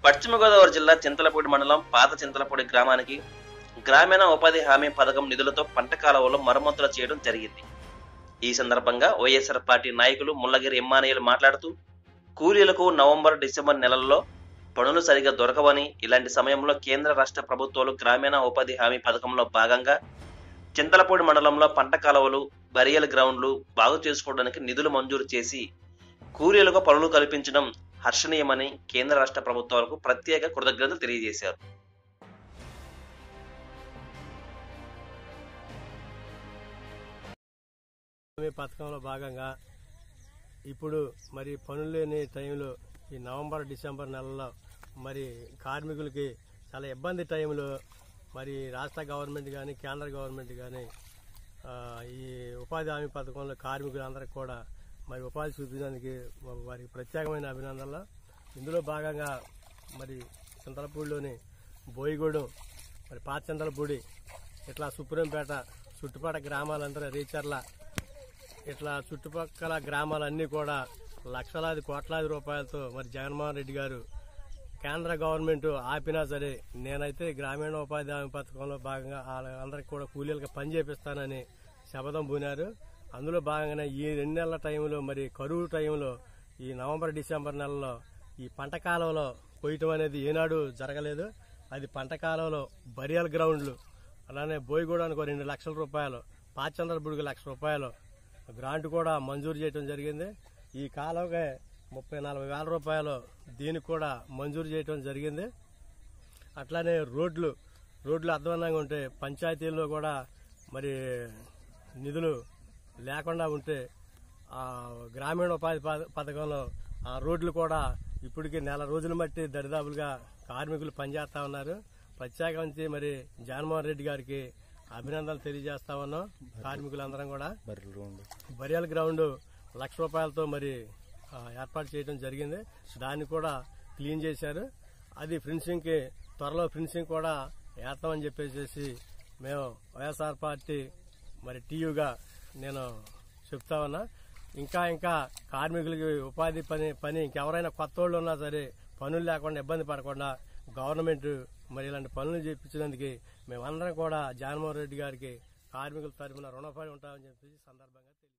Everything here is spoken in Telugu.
పశ్చిమ గోదావరి జిల్లా చింతలపూడి మండలం పాత చింతలపూడి గ్రామానికి గ్రామీణ ఉపాధి హామీ పథకం నిధులతో పంట కాలువలో మరమ్మతులు చేయడం జరిగింది ఈ సందర్భంగా వైఎస్ఆర్ పార్టీ నాయకులు ముల్లగిరి ఎమ్మానియలు మాట్లాడుతూ కూలీలకు నవంబర్ డిసెంబర్ నెలల్లో పనులు సరిగా దొరకవని ఇలాంటి సమయంలో కేంద్ర రాష్ట్ర ప్రభుత్వాలు గ్రామీణ ఉపాధి హామీ పథకంలో భాగంగా చింతలపూడి మండలంలో పంట కాలువలు బరియల్ గ్రౌండ్లు బాగు చేసుకోవడానికి నిధులు మంజూరు చేసి కూలీలకు పనులు కల్పించడం హర్షణీయమని కేంద్ర రాష్ట్ర ప్రభుత్వాలకు ప్రత్యేక కృతజ్ఞతలు తెలియజేశారు హామీ పథకంలో భాగంగా ఇప్పుడు మరి పనులు లేని టైంలో ఈ నవంబర్ డిసెంబర్ నెలలో మరి కార్మికులకి చాలా ఇబ్బంది టైంలో మరి రాష్ట్ర గవర్నమెంట్ కానీ కేంద్ర గవర్నమెంట్ కానీ ఆ, ఈ ఉపాధి హామీ పథకంలో కార్మికులందరికీ కూడా మరి ఉపాధి చూపించడానికి వారికి ప్రత్యేకమైన అభినందనలు ఇందులో భాగంగా మరి చింతలపూడిలోని బోయిగూడెం మరి పాత చింతలపూడి ఇట్లా సుప్రీంపేట చుట్టుపక్కల గ్రామాలందరూ రీచర్ల ఇట్లా చుట్టుపక్కల గ్రామాలన్నీ కూడా లక్షలాది కోట్లాది రూపాయలతో మరి జగన్మోహన్ రెడ్డి గారు కేంద్ర గవర్నమెంట్ ఆపినా సరే నేనైతే గ్రామీణ ఉపాధి హామీ పథకంలో భాగంగా వాళ్ళందరికీ కూడా కూలీలకు పని చేపిస్తానని శపథం పూనారు అందులో భాగంగానే ఈ రెండు నెలల టైంలో మరి కరువు టైంలో ఈ నవంబర్ డిసెంబర్ నెలలో ఈ పంట కాలంలో కొయ్యటం అనేది ఏనాడు జరగలేదు అది పంట కాలంలో బరియల్ గ్రౌండ్లు అలానే బోయిగూడానికి ఒక రెండు లక్షల రూపాయలు పాచంద్రబుడికి లక్ష రూపాయలు గ్రాంట్ కూడా మంజూరు చేయడం జరిగింది ఈ కాలంకే ముప్పై నలభై వేల రూపాయలు దీనికి కూడా మంజూరు చేయడం జరిగింది అట్లానే రోడ్లు రోడ్లు అధ్వానంగా ఉంటే పంచాయతీల్లో కూడా మరి నిధులు లేకుండా ఉంటే ఆ గ్రామీణ ఉపాధి పథ- పథకంలో ఆ రోడ్లు కూడా ఇప్పటికి నెల రోజులు బట్టి దరిదాపులుగా కార్మికులు పనిచేస్తా ఉన్నారు ప్రత్యేకించి మరి జగన్మోహన్ రెడ్డి గారికి అభినందనలు తెలియజేస్తా ఉన్నాం కార్మికులందరం కూడా బరియల్ గ్రౌండ్ లక్ష రూపాయలతో మరి ఆ, ఏర్పాటు చేయడం జరిగింది దాన్ని కూడా క్లీన్ చేశారు అది ఫినిషింగ్కి త్వరలో ఫినిషింగ్ కూడా వేస్తామని చెప్పేసి మేము వైఎస్ఆర్ పార్టీ మరి టీయూగా నేను చెప్తా ఉన్నా ఇంకా ఇంకా కార్మికులకి ఉపాధి పని పని ఇంకెవరైనా కొత్త వాళ్ళు ఉన్నా సరే పనులు లేకుండా ఇబ్బంది పడకుండా గవర్నమెంట్ మరి ఇలాంటి పనులు చేయించినందుకు మేమందరం కూడా జగన్మోహన్ రెడ్డి గారికి కార్మికుల తరఫున రుణపడి ఉంటామని చెప్పి సందర్భంగా తెలియ